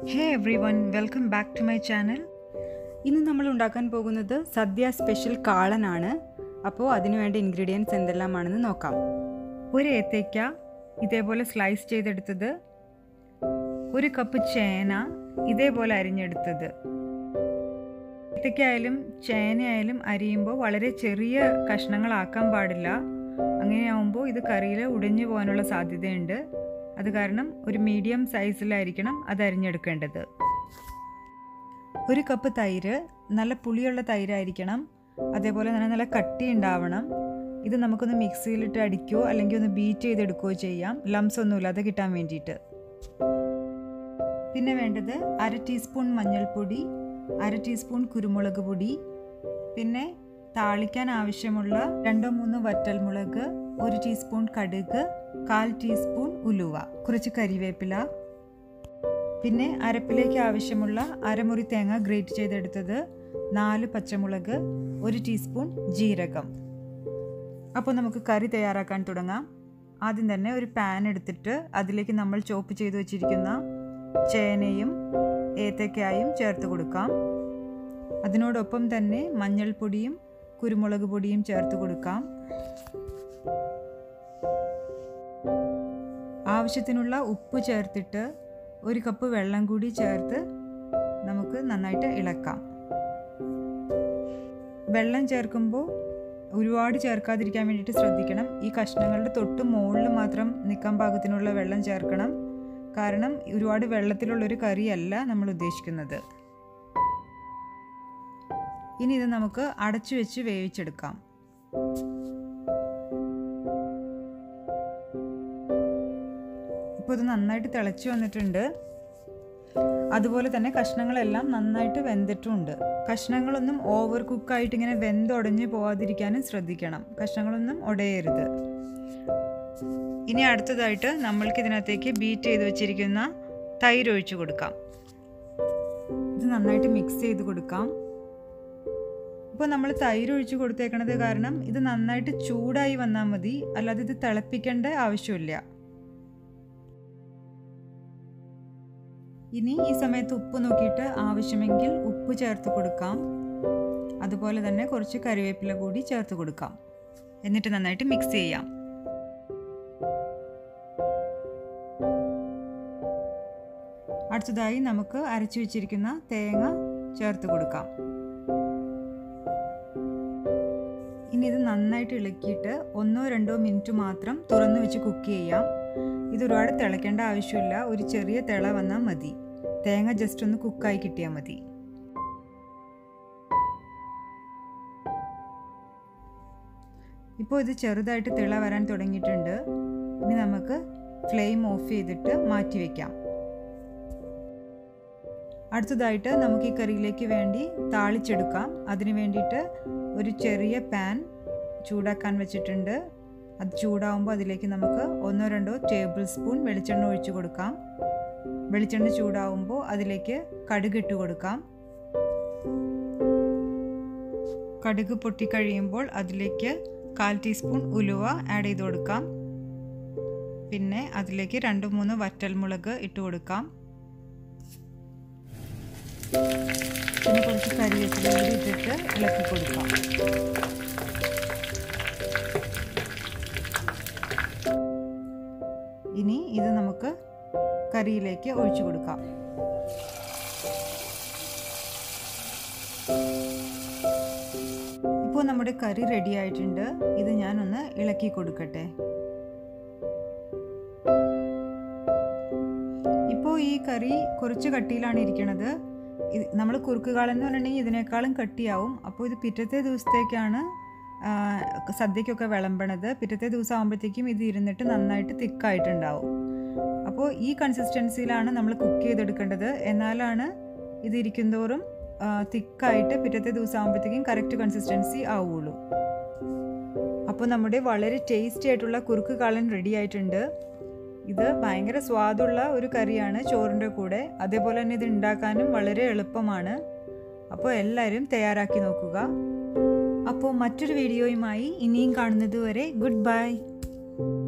hey everyone welcome back to my channel ഇന്ന് നമ്മൾ ഉണ്ടാക്കാൻ പോകുന്നത് സദ്യ സ്പെഷ്യൽ കാളനാണ് അപ്പോൾ അതിനുവേണ്ട ഇൻഗ്രീഡിയൻസ് എന്തെല്ലാമാണെന്ന് നോക്കാം ഒരു ഏത്തയ്ക്ക ഇതേപോലെ സ്ലൈസ് ചെയ്തെടുത്തത് ഒരു കപ്പ് ചേന ഇതേപോലെ അരിഞ്ഞെടുത്തത് ഏത്തയ്ക്കായാലും ചേനയായാലും അരിയുമ്പോൾ വളരെ ചെറിയ കഷ്ണങ്ങളാക്കാൻ പാടില്ല അങ്ങനെയാവുമ്പോൾ ഇത് കറിയിൽ ഉടഞ്ഞു പോകാനുള്ള സാധ്യതയുണ്ട് അത് കാരണം ഒരു മീഡിയം സൈസിലായിരിക്കണം അത് അരിഞ്ഞെടുക്കേണ്ടത് ഒരു കപ്പ് തൈര് നല്ല പുളിയുള്ള തൈരായിരിക്കണം അതേപോലെ തന്നെ നല്ല കട്ടി ഉണ്ടാവണം ഇത് നമുക്കൊന്ന് മിക്സിയിലിട്ട് അടിക്കുകയോ അല്ലെങ്കിൽ ഒന്ന് ബീറ്റ് ചെയ്തെടുക്കുകയോ ചെയ്യാം ലംസ് ഒന്നുമില്ലാതെ കിട്ടാൻ വേണ്ടിയിട്ട് പിന്നെ വേണ്ടത് അര ടീസ്പൂൺ മഞ്ഞൾപ്പൊടി അര ടീസ്പൂൺ കുരുമുളക് പൊടി പിന്നെ താളിക്കാൻ ആവശ്യമുള്ള രണ്ടോ മൂന്നോ വറ്റൽമുളക് ഒരു ടീസ്പൂൺ കടുക് കാൽ ടീസ്പൂൺ ഉലുവ കുറച്ച് കരിവേപ്പില പിന്നെ അരപ്പിലേക്ക് ആവശ്യമുള്ള അരമുറി തേങ്ങ ഗ്രേറ്റ് ചെയ്തെടുത്തത് നാല് പച്ചമുളക് ഒരു ടീസ്പൂൺ ജീരകം അപ്പോൾ നമുക്ക് കറി തയ്യാറാക്കാൻ തുടങ്ങാം ആദ്യം തന്നെ ഒരു പാൻ എടുത്തിട്ട് അതിലേക്ക് നമ്മൾ ചോപ്പ് ചെയ്ത് വെച്ചിരിക്കുന്ന ചേനയും ഏത്തക്കായും ചേർത്ത് കൊടുക്കാം അതിനോടൊപ്പം തന്നെ മഞ്ഞൾപ്പൊടിയും കുരുമുളക് പൊടിയും ചേർത്ത് കൊടുക്കാം ആവശ്യത്തിനുള്ള ഉപ്പ് ചേർത്തിട്ട് ഒരു കപ്പ് വെള്ളം കൂടി ചേർത്ത് നമുക്ക് നന്നായിട്ട് ഇളക്കാം വെള്ളം ചേർക്കുമ്പോൾ ഒരുപാട് ചേർക്കാതിരിക്കാൻ വേണ്ടിയിട്ട് ശ്രദ്ധിക്കണം ഈ കഷ്ണങ്ങളുടെ തൊട്ട് മുകളിൽ മാത്രം നിൽക്കാൻ പാകത്തിനുള്ള വെള്ളം ചേർക്കണം കാരണം ഒരുപാട് വെള്ളത്തിലുള്ളൊരു കറിയല്ല നമ്മൾ ഉദ്ദേശിക്കുന്നത് ഇനി ഇത് നമുക്ക് അടച്ചു വെച്ച് വേവിച്ചെടുക്കാം ഇപ്പോൾ ഇത് നന്നായിട്ട് തിളച്ചു വന്നിട്ടുണ്ട് അതുപോലെ തന്നെ കഷ്ണങ്ങളെല്ലാം നന്നായിട്ട് വെന്തിട്ടുമുണ്ട് കഷ്ണങ്ങളൊന്നും ഓവർ കുക്കായിട്ട് ഇങ്ങനെ വെന്തുടഞ്ഞ് പോവാതിരിക്കാനും ശ്രദ്ധിക്കണം കഷ്ണങ്ങളൊന്നും ഉടയരുത് ഇനി അടുത്തതായിട്ട് നമ്മൾക്ക് ഇതിനകത്തേക്ക് ബീറ്റ് ചെയ്ത് വെച്ചിരിക്കുന്ന തൈര് ഒഴിച്ചു കൊടുക്കാം ഇത് നന്നായിട്ട് മിക്സ് ചെയ്ത് കൊടുക്കാം ഇപ്പോൾ നമ്മൾ തൈര് ഒഴിച്ച് കൊടുത്തേക്കണത് കാരണം ഇത് നന്നായിട്ട് ചൂടായി വന്നാൽ മതി അല്ലാതെ ഇത് തിളപ്പിക്കേണ്ട ആവശ്യമില്ല ഇനി ഈ സമയത്ത് ഉപ്പ് നോക്കിയിട്ട് ആവശ്യമെങ്കിൽ ഉപ്പ് ചേർത്ത് കൊടുക്കാം അതുപോലെ തന്നെ കുറച്ച് കറിവേപ്പില കൂടി ചേർത്ത് കൊടുക്കാം എന്നിട്ട് നന്നായിട്ട് മിക്സ് ചെയ്യാം അടുത്തതായി നമുക്ക് അരച്ചു വെച്ചിരിക്കുന്ന തേങ്ങ ചേർത്ത് കൊടുക്കാം ഇനി ഇത് നന്നായിട്ട് ഇളക്കിയിട്ട് ഒന്നോ രണ്ടോ മിനിറ്റ് മാത്രം തുറന്നു വെച്ച് കുക്ക് ചെയ്യാം ഇത് ഒരുപാട് തിളയ്ക്കേണ്ട ആവശ്യമില്ല ഒരു ചെറിയ തിള വന്നാൽ മതി തേങ്ങ ജസ്റ്റ് ഒന്ന് കുക്കായി കിട്ടിയാൽ മതി ഇപ്പോൾ ഇത് ചെറുതായിട്ട് തിള വരാൻ തുടങ്ങിയിട്ടുണ്ട് ഇനി നമുക്ക് ഫ്ലെയിം ഓഫ് ചെയ്തിട്ട് മാറ്റി വയ്ക്കാം അടുത്തതായിട്ട് നമുക്ക് ഈ കറിയിലേക്ക് വേണ്ടി താളിച്ചെടുക്കാം അതിന് വേണ്ടിയിട്ട് ഒരു ചെറിയ പാൻ ചൂടാക്കാൻ വെച്ചിട്ടുണ്ട് അത് ചൂടാവുമ്പോൾ അതിലേക്ക് നമുക്ക് ഒന്നോ രണ്ടോ ടേബിൾ സ്പൂൺ വെളിച്ചെണ്ണ ഒഴിച്ചു കൊടുക്കാം വെളിച്ചെണ്ണ ചൂടാവുമ്പോൾ അതിലേക്ക് കടുക് ഇട്ട് കൊടുക്കാം കടുക് പൊട്ടിക്കഴിയുമ്പോൾ അതിലേക്ക് കാൽ ടീസ്പൂൺ ഉലുവ ആഡ് ചെയ്ത് കൊടുക്കാം പിന്നെ അതിലേക്ക് രണ്ട് മൂന്ന് വറ്റൽമുളക് ഇട്ട് കൊടുക്കാം പിന്നെ കുറച്ച് കരിവേപ്പില കൂടി ഇട്ടിട്ട് ഇളക്കി കൊടുക്കാം ഇനി ഇത് നമുക്ക് കറിയിലേക്ക് ഒഴിച്ചു കൊടുക്കാം ഇപ്പോൾ നമ്മുടെ കറി റെഡി ആയിട്ടുണ്ട് ഇത് ഞാനൊന്ന് ഇളക്കി കൊടുക്കട്ടെ ഇപ്പോൾ ഈ കറി കുറച്ച് കട്ടിയിലാണ് ഇരിക്കുന്നത് നമ്മൾ കുറുക്കുകാളൻ എന്ന് പറഞ്ഞിട്ടുണ്ടെങ്കിൽ ഇതിനേക്കാളും കട്ടിയാവും അപ്പോൾ ഇത് പിറ്റത്തെ ദിവസത്തേക്കാണ് സദ്യക്കൊക്കെ വിളമ്പണത് പിറ്റത്തെ ദിവസം ആകുമ്പോഴത്തേക്കും ഇത് ഇരുന്നിട്ട് നന്നായിട്ട് തിക്കായിട്ടുണ്ടാവും അപ്പോൾ ഈ കൺസിസ്റ്റൻസിയിലാണ് നമ്മൾ കുക്ക് ചെയ്തെടുക്കേണ്ടത് എന്നാലാണ് ഇത് ഇരിക്കുന്തോറും തിക്കായിട്ട് പിറ്റത്തെ ദിവസം ആകുമ്പോഴത്തേക്കും കറക്റ്റ് കൺസിസ്റ്റൻസി ആവുള്ളൂ അപ്പോൾ നമ്മുടെ വളരെ ടേസ്റ്റി ആയിട്ടുള്ള കുറുക്ക് കാളൻ റെഡി ആയിട്ടുണ്ട് ഇത് ഭയങ്കര സ്വാദുള്ള ഒരു കറിയാണ് ചോറിൻ്റെ കൂടെ അതേപോലെ തന്നെ ഇത് ഉണ്ടാക്കാനും വളരെ എളുപ്പമാണ് അപ്പോൾ എല്ലാവരും തയ്യാറാക്കി നോക്കുക അപ്പോൾ മറ്റൊരു വീഡിയോയുമായി ഇനിയും കാണുന്നത് വരെ ഗുഡ് ബൈ